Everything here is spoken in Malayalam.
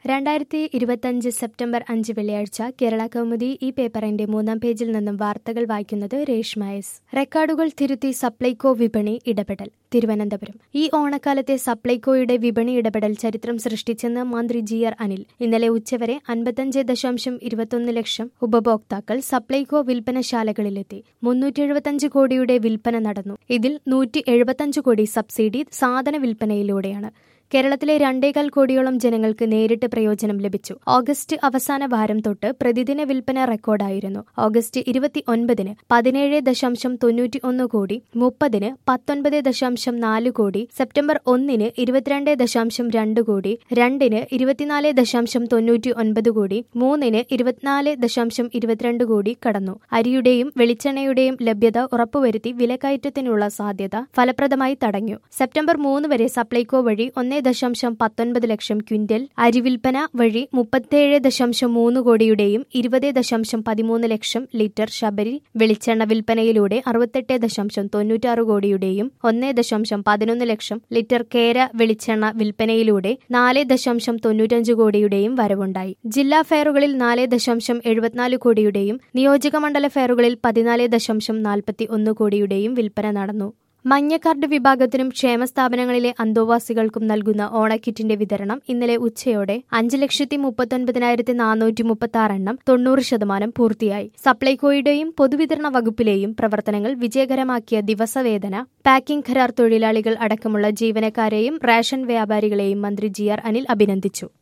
രണ്ടായിരത്തി ഇരുപത്തഞ്ച് സെപ്റ്റംബർ അഞ്ച് വെള്ളിയാഴ്ച കേരള കൗമുദി ഈ പേപ്പറിന്റെ മൂന്നാം പേജിൽ നിന്നും വാർത്തകൾ വായിക്കുന്നത് രേഷ്മ എസ് റെക്കോർഡുകൾ തിരുത്തി സപ്ലൈകോ വിപണി ഇടപെടൽ തിരുവനന്തപുരം ഈ ഓണക്കാലത്തെ സപ്ലൈകോയുടെ വിപണി ഇടപെടൽ ചരിത്രം സൃഷ്ടിച്ചെന്ന് മന്ത്രി ജി ആർ അനിൽ ഇന്നലെ ഉച്ചവരെ അൻപത്തഞ്ച് ദശാംശം ഇരുപത്തൊന്ന് ലക്ഷം ഉപഭോക്താക്കൾ സപ്ലൈകോ വിൽപ്പനശാലകളിലെത്തി മുന്നൂറ്റി എഴുപത്തഞ്ച് കോടിയുടെ വിൽപ്പന നടന്നു ഇതിൽ നൂറ്റി എഴുപത്തഞ്ച് കോടി സബ്സിഡി സാധന വിൽപ്പനയിലൂടെയാണ് കേരളത്തിലെ രണ്ടേകാൽ കോടിയോളം ജനങ്ങൾക്ക് നേരിട്ട് പ്രയോജനം ലഭിച്ചു ഓഗസ്റ്റ് അവസാന വാരം തൊട്ട് പ്രതിദിന വിൽപ്പന റെക്കോർഡായിരുന്നു ഓഗസ്റ്റ് ഇരുപത്തി ഒൻപതിന് പതിനേഴ് ദശാംശം തൊണ്ണൂറ്റി ഒന്ന് കോടി മുപ്പതിന് പത്തൊൻപത് ദശാംശം നാല് കോടി സെപ്റ്റംബർ ഒന്നിന് ഇരുപത്തിരണ്ട് ദശാംശം രണ്ട് കോടി രണ്ടിന് ഇരുപത്തിനാല് ദശാംശം തൊണ്ണൂറ്റി ഒൻപത് കോടി മൂന്നിന് ഇരുപത്തിനാല് ദശാംശം ഇരുപത്തിരണ്ട് കോടി കടന്നു അരിയുടെയും വെളിച്ചെണ്ണയുടെയും ലഭ്യത ഉറപ്പുവരുത്തി വിലക്കയറ്റത്തിനുള്ള സാധ്യത ഫലപ്രദമായി തടഞ്ഞു സെപ്റ്റംബർ മൂന്ന് വരെ സപ്ലൈകോ വഴി ഒന്നേ ദശാംശം പത്തൊൻപത് ലക്ഷം ക്വിന്റൽ അരിവിൽപ്പന വഴി മുപ്പത്തേഴ് ദശാംശം മൂന്ന് കോടിയുടെയും ഇരുപത് ദശാംശം പതിമൂന്ന് ലക്ഷം ലിറ്റർ ശബരി വെളിച്ചെണ്ണ വിൽപ്പനയിലൂടെ അറുപത്തെട്ട് ദശാംശം തൊണ്ണൂറ്റാറ് കോടിയുടെയും ഒന്നേ ദശാംശം പതിനൊന്ന് ലക്ഷം ലിറ്റർ കേര വെളിച്ചെണ്ണ വിൽപ്പനയിലൂടെ നാല് ദശാംശം തൊണ്ണൂറ്റഞ്ച് കോടിയുടെയും വരവുണ്ടായി ജില്ലാ ഫെയറുകളിൽ നാല് ദശാംശം എഴുപത്തിനാല് കോടിയുടെയും നിയോജകമണ്ഡല ഫെയറുകളിൽ പതിനാല് ദശാംശം നാൽപ്പത്തി ഒന്ന് കോടിയുടെയും വിൽപ്പന നടന്നു മഞ്ഞക്കാർഡ് വിഭാഗത്തിനും ക്ഷേമ സ്ഥാപനങ്ങളിലെ അന്തോവാസികൾക്കും നൽകുന്ന ഓണക്കിറ്റിന്റെ വിതരണം ഇന്നലെ ഉച്ചയോടെ അഞ്ച് ലക്ഷത്തി മുപ്പത്തൊൻപതിനായിരത്തി നാനൂറ്റി മുപ്പത്തി ആറ് എണ്ണം തൊണ്ണൂറ് ശതമാനം പൂർത്തിയായി സപ്ലൈകോയുടെയും പൊതുവിതരണ വകുപ്പിലെയും പ്രവർത്തനങ്ങൾ വിജയകരമാക്കിയ ദിവസവേതന പാക്കിംഗ് കരാർ തൊഴിലാളികൾ അടക്കമുള്ള ജീവനക്കാരെയും റേഷൻ വ്യാപാരികളെയും മന്ത്രി ജി ആർ അനിൽ അഭിനന്ദിച്ചു